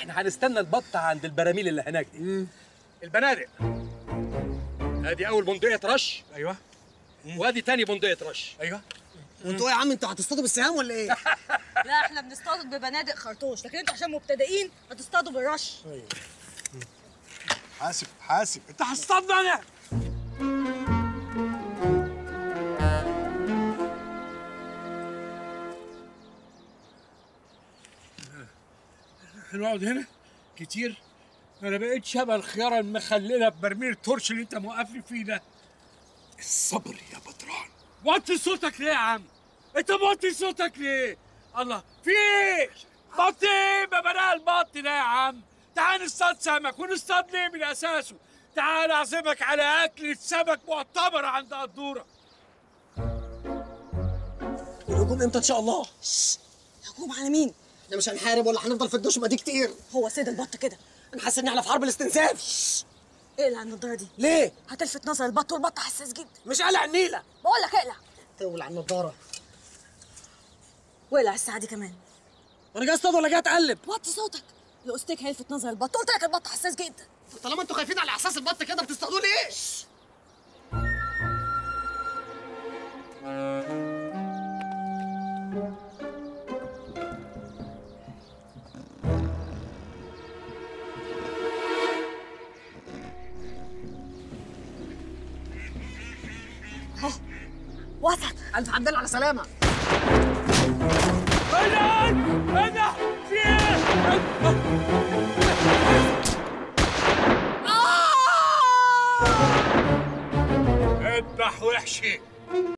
احنا هنستنى البط عند البراميل اللي هناك دي البنادق ادي اول بندقيه رش ايوه وادي تاني بندقيه رش ايوه وانتوا ايه يا عم انتوا هتصطادوا بالسهام ولا ايه؟ لا احنا بنصطاد ببنادق خرطوش لكن انتوا عشان مبتدئين هتصطادوا بالرش حاسب حاسب انت هتصطادني انا هنقعد هنا كتير انا بقيت شبه الخياره المخلله ببرميل التورش اللي انت موقفني فيه ده الصبر يا بدران وطي صوتك ليه يا عم انت موطي صوتك ليه الله في ايه بطي ما بلا البط ده يا عم تعال نصطاد سمك ونصطاد ليه من اساسه تعال اعزمك على اكلة سمك معتبرة عند قدورة والهجوم امتى ان شاء الله؟ هجوم على مين احنا مش هنحارب ولا هنفضل في الدشمه دي كتير هو سيد البط كده انا حاسس ان احنا في حرب الاستنزاف اقلع النضاره دي ليه؟ هتلفت نظر البط والبط حساس جدا مش قلع النيله بقول لك اقلع تولع النضاره واقلع الساعه دي كمان وانا جاي اصطاد ولا جاي اتقلب؟ وطي صوتك الاستيك هيلفت نظر البط قلت لك البط حساس جدا طالما انتوا خايفين على احساس البط كده بتصطادوا ليه؟ وسط الف حمد لله على سلامه انا انا في ايه اذبح وحشي